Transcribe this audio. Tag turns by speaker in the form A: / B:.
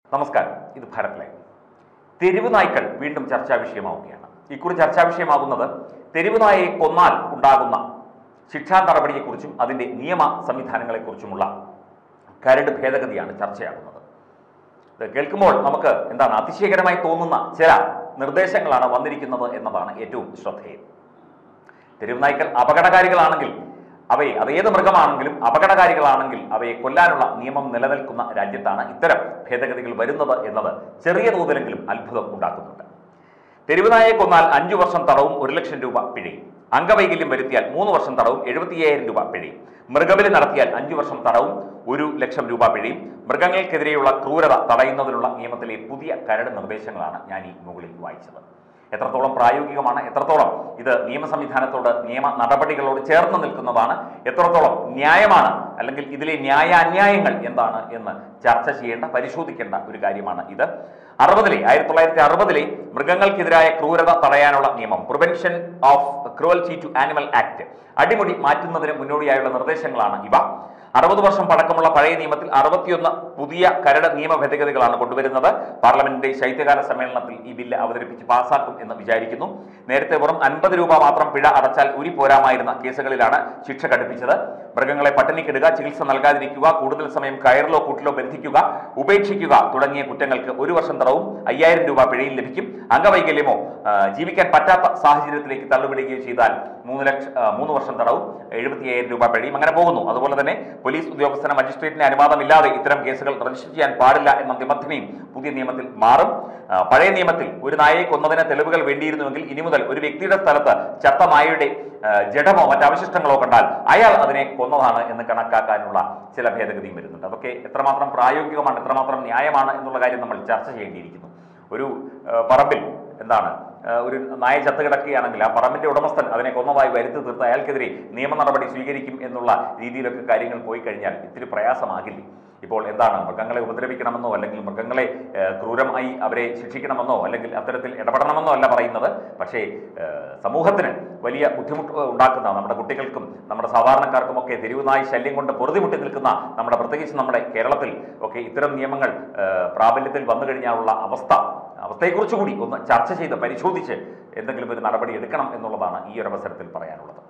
A: നമസ്കാരം ഇത് ഭാരത് ലൈവ് തെരുവ് നായ്ക്കൾ വീണ്ടും ചർച്ചാ വിഷയമാവുകയാണ് ഇക്കുറി ചർച്ചാ വിഷയമാകുന്നത് തെരുവ് നായയെ കൊന്നാൽ ഉണ്ടാകുന്ന ശിക്ഷാ നടപടിയെക്കുറിച്ചും അതിൻ്റെ നിയമ സംവിധാനങ്ങളെക്കുറിച്ചുമുള്ള കരട് ഭേദഗതിയാണ് ചർച്ചയാകുന്നത് ഇത് കേൾക്കുമ്പോൾ നമുക്ക് എന്താണ് അതിശയകരമായി തോന്നുന്ന ചില നിർദ്ദേശങ്ങളാണ് വന്നിരിക്കുന്നത് എന്നതാണ് ഏറ്റവും ശ്രദ്ധേയം തെരുവ് നായ്ക്കൾ അപകടകാരികളാണെങ്കിൽ അവയെ അത് ഏത് മൃഗമാണെങ്കിലും അപകടകാരികളാണെങ്കിൽ അവയെ കൊല്ലാനുള്ള നിയമം നിലനിൽക്കുന്ന രാജ്യത്താണ് ഇത്തരം ഭേദഗതികൾ വരുന്നത് എന്നത് ചെറിയ തോതിലെങ്കിലും അത്ഭുതം ഉണ്ടാക്കുന്നുണ്ട് തെരുവ് നായയെ കൊന്നാൽ അഞ്ചു വർഷം തടവും ഒരു ലക്ഷം രൂപ പിഴയും അംഗവൈകല്യം വരുത്തിയാൽ മൂന്ന് വർഷം തടവും എഴുപത്തിയ്യായിരം രൂപ പിഴയും മൃഗബലി നടത്തിയാൽ അഞ്ചു വർഷം തടവും ഒരു ലക്ഷം രൂപ പിഴയും മൃഗങ്ങൾക്കെതിരെയുള്ള ക്രൂരത തടയുന്നതിനുള്ള നിയമത്തിലെ പുതിയ കരട് നിർദ്ദേശങ്ങളാണ് ഞാൻ ഈ മുകളിൽ വായിച്ചത് എത്രത്തോളം പ്രായോഗികമാണ് എത്രത്തോളം ഇത് നിയമ സംവിധാനത്തോട് നിയമ നടപടികളോട് ചേർന്ന് നിൽക്കുന്നതാണ് എത്രത്തോളം ന്യായമാണ് അല്ലെങ്കിൽ ഇതിലെ ന്യായ അന്യായങ്ങൾ എന്താണ് എന്ന് ചർച്ച ചെയ്യേണ്ട പരിശോധിക്കേണ്ട ഒരു കാര്യമാണ് ഇത് അറുപതിലെ ആയിരത്തി തൊള്ളായിരത്തി അറുപതിലെ മൃഗങ്ങൾക്കെതിരായ ക്രൂരത തടയാനുള്ള നിയമം prevention of cruelty to animal act അടിമുടി മാറ്റുന്നതിന് മുന്നോടിയായുള്ള നിർദ്ദേശങ്ങളാണ് ഇവ അറുപത് വർഷം പഴക്കമുള്ള പഴയ നിയമത്തിൽ അറുപത്തിയൊന്ന് പുതിയ കരട് നിയമ ഭേദഗതികളാണ് കൊണ്ടുവരുന്നത് പാർലമെന്റിന്റെ ശൈത്യകാല സമ്മേളനത്തിൽ ഈ ബില്ല് അവതരിപ്പിച്ച് പാസാക്കും എന്ന് വിചാരിക്കുന്നു നേരത്തെ വെറും അൻപത് രൂപ മാത്രം പിഴ അടച്ചാൽ ഉരി പോരാമായിരുന്ന കേസുകളിലാണ് ശിക്ഷ കടുപ്പിച്ചത് മൃഗങ്ങളെ പട്ടിണിക്കിടുക ചികിത്സ നൽകാതിരിക്കുക കൂടുതൽ സമയം കയറിലോ കൂട്ടിലോ ബന്ധിക്കുക ഉപേക്ഷിക്കുക തുടങ്ങിയ കുറ്റങ്ങൾക്ക് ഒരു വർഷം തടവും അയ്യായിരം രൂപ പിഴയും ലഭിക്കും അംഗവൈകല്യമോ ആ, ജീവിക്കാൻ പറ്റാത്ത സാഹചര്യത്തിലേക്ക് തള്ളുപിടിക്കുകയോ ചെയ്താൽ മൂന്ന് ലക്ഷം ആ, മൂന്ന് വർഷം തടവും എഴുപത്തി അയ്യായിരം രൂപ പിഴയും അങ്ങനെ പോകുന്നു അതുപോലെ തന്നെ പോലീസ് ഉദ്യോഗസ്ഥന് മജിസ്ട്രേറ്റിന്റെ അനുവാദമില്ലാതെ ഇത്തരം കേസുകൾ രജിസ്റ്റർ ചെയ്യാൻ പാടില്ല എന്ന നിബന്ധനയും പുതിയ നിയമത്തിൽ മാറും ആ, പഴയ നിയമത്തിൽ ഒരു നായയെ കൊന്നതിന് തെളിവുകൾ വേണ്ടിയിരുന്നുവെങ്കിൽ ഇനി മുതൽ ഒരു വ്യക്തിയുടെ സ്ഥലത്ത് ചത്ത നായയുടെ ആ, ജഡമോ മറ്റ് അവശിഷ്ടങ്ങളോ കണ്ടാൽ അയാൾ അതിനെ കൊന്നതാണ് എന്ന് കണക്കാക്കാനുള്ള ചില ഭേദഗതിയും വരുന്നുണ്ട് അതൊക്കെ എത്രമാത്രം പ്രായോഗികമാണ് എത്രമാത്രം ന്യായമാണ് എന്നുള്ള കാര്യം നമ്മൾ ചർച്ച ചെയ്യേണ്ടിയിരിക്കുന്നു ഒരു ആ, പറമ്പിൽ എന്താണ് ആ, ഒരു നായ ചത്ത് കിടക്കുകയാണെങ്കിൽ ആ പറമ്പിന്റെ ഉടമസ്ഥൻ അതിനെ കൊന്നതായി വരുത്തി തീർത്ത് അയാൾക്കെതിരെ നിയമ നടപടി സ്വീകരിക്കും എന്നുള്ള രീതിയിലൊക്കെ കാര്യങ്ങൾ പോയി കഴിഞ്ഞാൽ ഇത്തിരി പ്രയാസമാകില്ലേ ഇപ്പോൾ എന്താണ് മൃഗങ്ങളെ ഉപദ്രവിക്കണമെന്നോ അല്ലെങ്കിൽ മൃഗങ്ങളെ ആ, ക്രൂരമായി അവരെ ശിക്ഷിക്കണമെന്നോ അല്ലെങ്കിൽ അത്തരത്തിൽ ഇടപെടണമെന്നോ അല്ല പറയുന്നത് പക്ഷേ ആ, സമൂഹത്തിന് വലിയ ബുദ്ധിമുട്ട് ഉണ്ടാക്കുന്ന നമ്മുടെ കുട്ടികൾക്കും നമ്മുടെ സാധാരണക്കാർക്കും ഒക്കെ തെരുവുനായി ശല്യം കൊണ്ട് പൊറുതിമുട്ടി നിൽക്കുന്ന നമ്മുടെ പ്രത്യേകിച്ച് നമ്മുടെ കേരളത്തിൽ ഒക്കെ ഇത്തരം നിയമങ്ങൾ ആ, പ്രാബല്യത്തിൽ വന്നു കഴിഞ്ഞാലുള്ള അവസ്ഥ അവസ്ഥയെക്കുറിച്ച് കൂടി ഒന്ന് ചർച്ച ചെയ്ത് പരിശോധിച്ച് എന്തെങ്കിലും ഒരു നടപടി എടുക്കണം എന്നുള്ളതാണ് ഈ ഒരു അവസരത്തിൽ പറയാനുള്ളത്